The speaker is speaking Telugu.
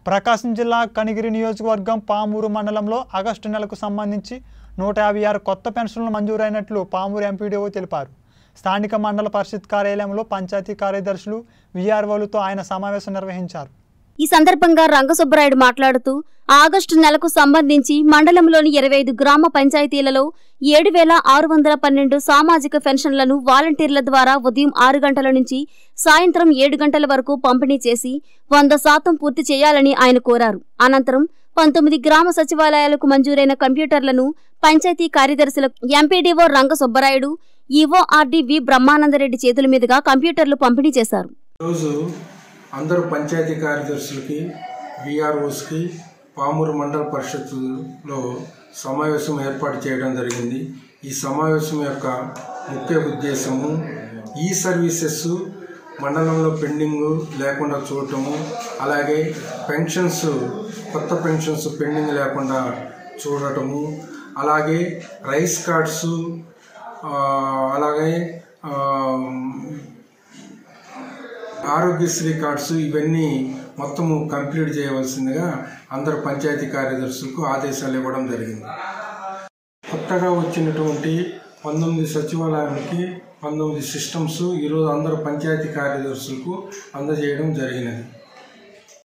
ప్రకాశం జిల్లా కనిగిరి నియోజకవర్గం పామూరు మండలంలో ఆగస్టు నెలకు సంబంధించి నూట యాభై ఆరు కొత్త పెన్షన్లు మంజూరైనట్లు పామూరు ఎంపీడీఓ తెలిపారు స్థానిక మండల పరిషత్ కార్యాలయంలో పంచాయతీ కార్యదర్శులు విఆర్ఓలతో ఆయన సమావేశం నిర్వహించారు ఈ సందర్భంగా రంగసుబ్బరాయుడు మాట్లాడుతూ ఆగస్టు నెలకు సంబంధించి మండలంలోని ఇరవై ఐదు గ్రామ పంచాయతీలలో ఏడు వేల ఆరు వందల పన్నెండు సామాజిక పెన్షన్లను వాలంటీర్ల ద్వారా ఉదయం ఆరు గంటల నుంచి సాయంత్రం ఏడు గంటల వరకు పంపిణీ చేసి వంద శాతం పూర్తి చేయాలని ఆయన కోరారు అనంతరం పంతొమ్మిది గ్రామ సచివాలయాలకు మంజూరైన కంప్యూటర్లను పంచాయతీ కార్యదర్శులకు MPDO Rangasubbarayudu EORD V Brahmananda Reddy చేతుల మీదుగా కంప్యూటర్లు పంపిణీ చేశారు ఈరోజు అందరు పంచాయతీ కార్యదర్శులకి విఆర్ఓస్కి పామూరు మండల పరిషత్తులో సమావేశం ఏర్పాటు చేయడం జరిగింది ఈ సమావేశం యొక్క ముఖ్య ఉద్దేశము ఈ సర్వీసెస్ మండలంలో పెండింగ్ లేకుండా చూడటము అలాగే పెన్షన్స్ కొత్త పెన్షన్స్ పెండింగ్ లేకుండా చూడటము అలాగే రైస్ కార్డ్స్ ఆ, అలాగే ఆ, ఆరోగ్యశ్రీ కార్డ్స్ ఇవన్నీ మొత్తము కంప్లీట్ చేయవలసిందిగా అందరు పంచాయతీ కార్యదర్శులకు ఆదేశాలు ఇవ్వడం జరిగింది కొత్తగా వచ్చినటువంటి పంతొమ్మిది సచివాలయానికి పంతొమ్మిది సిస్టమ్స్ ఈరోజు అందరు పంచాయతీ కార్యదర్శులకు అందజేయడం జరిగినది